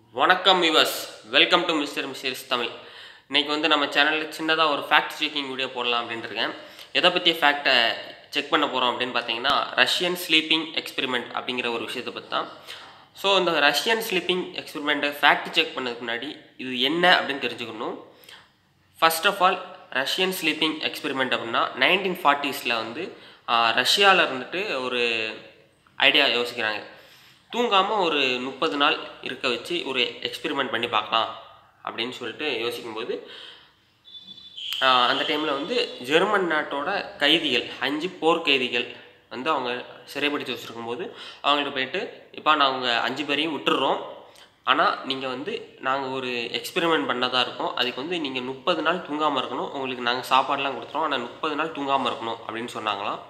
வணக்கம் viewers welcome to mister misters Tamil இன்னைக்கு வந்து நம்ம சேனலில் சின்னதாக ஒரு ஃபேக்ட் செக்கிங் வீடியோ போடலாம் அப்படின்ட்டு இருக்கேன் எதை பற்றி ஃபேக்டை செக் பண்ண போகிறோம் அப்படின்னு பார்த்தீங்கன்னா ரஷ்யன் ஸ்லீப்பிங் எக்ஸ்பெரிமெண்ட் அப்படிங்கிற ஒரு விஷயத்தை பற்றி தான் ஸோ இந்த ரஷ்யன் ஸ்லீப்பிங் எக்ஸ்பெரிமெண்ட்டை ஃபேக்ட் செக் பண்ணதுக்கு முன்னாடி இது என்ன அப்படின்னு தெரிஞ்சுக்கணும் first of all Russian sleeping experiment அப்படின்னா நைன்டீன் ஃபார்ட்டிஸில் வந்து ரஷ்யாவில் இருந்துட்டு ஒரு ஐடியா யோசிக்கிறாங்க தூங்காமல் ஒரு முப்பது நாள் இருக்க வச்சு ஒரு எக்ஸ்பெரிமெண்ட் பண்ணி பார்க்கலாம் அப்படின்னு சொல்லிட்டு யோசிக்கும்போது ஆஹ் அந்த டைமில் வந்து ஜெர்மன் நாட்டோட கைதிகள் அஞ்சு போர் கைதிகள் வந்து அவங்க சிறைப்பிடிச்சு வச்சுருக்கும்போது அவங்கள்ட்ட போயிட்டு இப்போ நாங்கள் அஞ்சு பேரையும் விட்டுடுறோம் ஆனால் நீங்கள் வந்து நாங்கள் ஒரு எக்ஸ்பெரிமெண்ட் பண்ணதாக இருக்கோம் அதுக்கு வந்து நீங்கள் முப்பது நாள் தூங்காமல் இருக்கணும் உங்களுக்கு நாங்கள் சாப்பாடுலாம் கொடுத்துறோம் ஆனால் முப்பது நாள் தூங்காமல் இருக்கணும் அப்படின்னு சொன்னாங்களாம்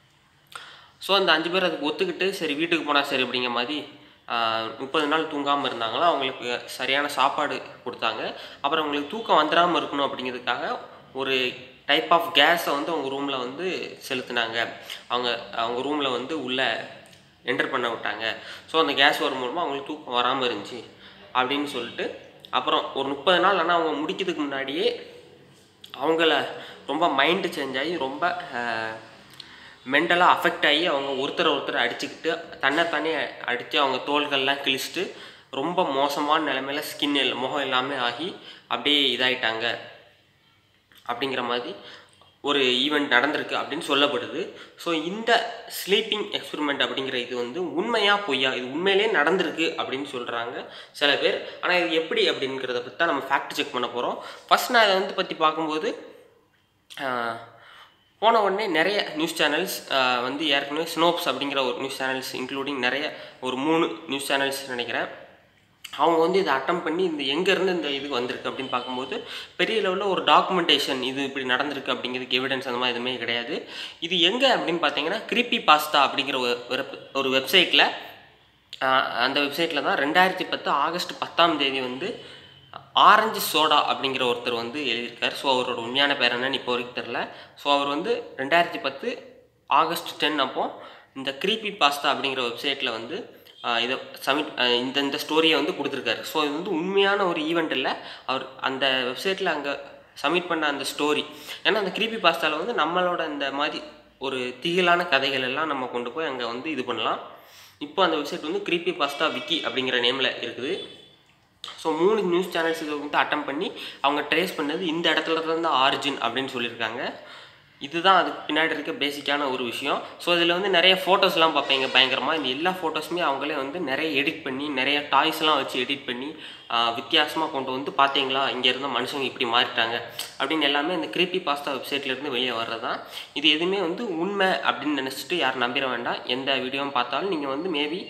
ஸோ அந்த அஞ்சு பேர் அதுக்கு ஒத்துக்கிட்டு சரி வீட்டுக்கு போனால் சரி அப்படிங்கிற மாதிரி முப்பது நாள் தூங்காமல் இருந்தாங்களா அவங்களுக்கு சரியான சாப்பாடு கொடுத்தாங்க அப்புறம் அவங்களுக்கு தூக்கம் வந்துடாமல் இருக்கணும் அப்படிங்கிறதுக்காக ஒரு டைப் ஆஃப் கேஸை வந்து அவங்க ரூமில் வந்து செலுத்துனாங்க அவங்க அவங்க ரூமில் வந்து உள்ளே என்டர் பண்ண விட்டாங்க ஸோ அந்த கேஸ் வரும் மூலமாக அவங்களுக்கு தூக்கம் வராமல் இருந்துச்சு அப்படின்னு சொல்லிட்டு அப்புறம் ஒரு முப்பது நாள் ஆனால் அவங்க முடிக்கிறதுக்கு முன்னாடியே அவங்கள ரொம்ப மைண்டு சேஞ்ச் ஆகி ரொம்ப மென்டலாக அஃபெக்ட் ஆகி அவங்க ஒருத்தரை ஒருத்தர் அடிச்சுக்கிட்டு தன்னைத்தானே அடித்து அவங்க தோள்கள்லாம் கிழிச்சிட்டு ரொம்ப மோசமான நிலைமையில ஸ்கின் முகம் எல்லாமே ஆகி அப்படியே இதாயிட்டாங்க அப்படிங்கிற மாதிரி ஒரு ஈவெண்ட் நடந்திருக்கு அப்படின்னு சொல்லப்படுது ஸோ இந்த ஸ்லீப்பிங் எக்ஸ்பெரிமெண்ட் அப்படிங்கிற இது வந்து உண்மையா பொய்யா இது உண்மையிலேயே நடந்திருக்கு அப்படின்னு சொல்கிறாங்க சில பேர் ஆனால் இது எப்படி அப்படிங்கிறத பற்றி தான் நம்ம ஃபேக்ட் செக் பண்ண போகிறோம் ஃபஸ்ட் நான் இதை வந்து பற்றி பார்க்கும்போது ஆஹ், போன உடனே நிறைய நியூஸ் சேனல்ஸ் வந்து ஏற்கனவே ஸ்னோப்ஸ் அப்படிங்கிற ஒரு நியூஸ் சேனல்ஸ் இன்க்ளூடிங் நிறைய ஒரு மூணு நியூஸ் சேனல்ஸ் நினைக்கிறேன் அவங்க வந்து இதை அட்டம் பண்ணி இந்த எங்கேருந்து இந்த இது வந்திருக்கு அப்படின்னு பார்க்கும்போது பெரிய லெவலில் ஒரு டாக்குமெண்டேஷன் இது இப்படி நடந்திருக்கு அப்படிங்கிறதுக்கு எவிடன்ஸ் அந்த மாதிரி எதுவுமே கிடையாது இது எங்கே அப்படின்னு பார்த்தீங்கன்னா கிரிப்பி பாஸ்தா அப்படிங்கிற ஒரு ஒரு- ஒரு வெப்சைட்டில் அந்த வெப்சைட்டில் தான் ரெண்டாயிரத்தி பத்து ஆகஸ்ட் பத்தாம் தேதி வந்து ஆரஞ்சு சோடா அப்படிங்கிற ஒருத்தர் வந்து எழுதியிருக்கார் ஸோ அவரோட உண்மையான பேர் என்னன்னு இப்போ வரைக்கும் தெரில ஸோ அவர் வந்து ரெண்டாயிரத்தி பத்து ஆகஸ்ட் டென் அப்போ இந்த க்ரீப்பி பாஸ்தா அப்படிங்கிற வெப்சைட்டில் வந்து ஆஹ் இதை சப்மிட் இந்த இந்த ஸ்டோரியை வந்து கொடுத்துருக்காரு ஸோ இது வந்து உண்மையான ஒரு ஈவெண்ட் இல்லை அவர் அந்த வெப்சைட்டில் அங்கே சப்மிட் பண்ண அந்த ஸ்டோரி ஏன்னா அந்த க்ரீப்பி பாஸ்தாவில் வந்து நம்மளோட இந்த மாதிரி ஒரு திகிலான கதைகள் எல்லாம் நம்ம கொண்டு போய் அங்கே வந்து இது பண்ணலாம் இப்போ அந்த வெப்சைட் வந்து க்ரீப்பி பாஸ்தா விக்கி அப்படிங்கிற நேமில் இருக்குது ஸோ மூணு நியூஸ் சேனல்ஸ் இதை வந்து அட்டம் பண்ணி அவங்க ட்ரேஸ் பண்ணது இந்த இடத்துல இருந்து ஆரிஜின் அப்படின்னு சொல்லியிருக்காங்க இதுதான் அதுக்கு பின்னாடி இருக்க பேசிக்கான ஒரு விஷயம் ஸோ இதில் வந்து நிறைய ஃபோட்டோஸ்லாம் பார்ப்பீங்க பயங்கரமாக இந்த எல்லா ஃபோட்டோஸுமே அவங்களே வந்து நிறைய எடிட் பண்ணி நிறைய டாய்ஸ்லாம் வச்சு எடிட் பண்ணி வித்தியாசமாக கொண்டு வந்து பார்த்தீங்களா இங்கே இருந்த மனுஷங்க இப்படி மாறிட்டாங்க அப்படின்னு எல்லாமே இந்த கிரீப்பி பாஸ்தா வெப்சைட்லேருந்து வெளியே வர்றது தான் இது எதுவுமே வந்து உண்மை அப்படின்னு நினச்சிட்டு யாரும் நம்பிட வேண்டாம் எந்த வீடியோவும் பார்த்தாலும் நீங்கள் வந்து மேபி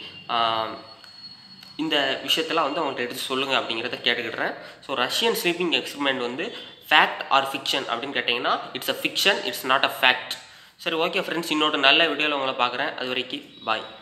இந்த விஷயத்தெல்லாம் வந்து அவங்கள்ட்ட எடுத்து சொல்லுங்கள் அப்படிங்கிறத கேட்டுக்கிடுறேன் ஸோ ரஷ்யன் ஸ்லீப்பிங் எக்ஸ்பெரிமெண்ட் வந்து ஃபேக்ட் ஆர் ஃபிக்ஷன் அப்படின்னு கேட்டிங்கன்னா it's a fiction it's not a fact சரி ஓகே ஃப்ரெண்ட்ஸ் இன்னொரு நல்ல வீடியோவில் உங்களை பார்க்குறேன் அது வரைக்கும் பாய்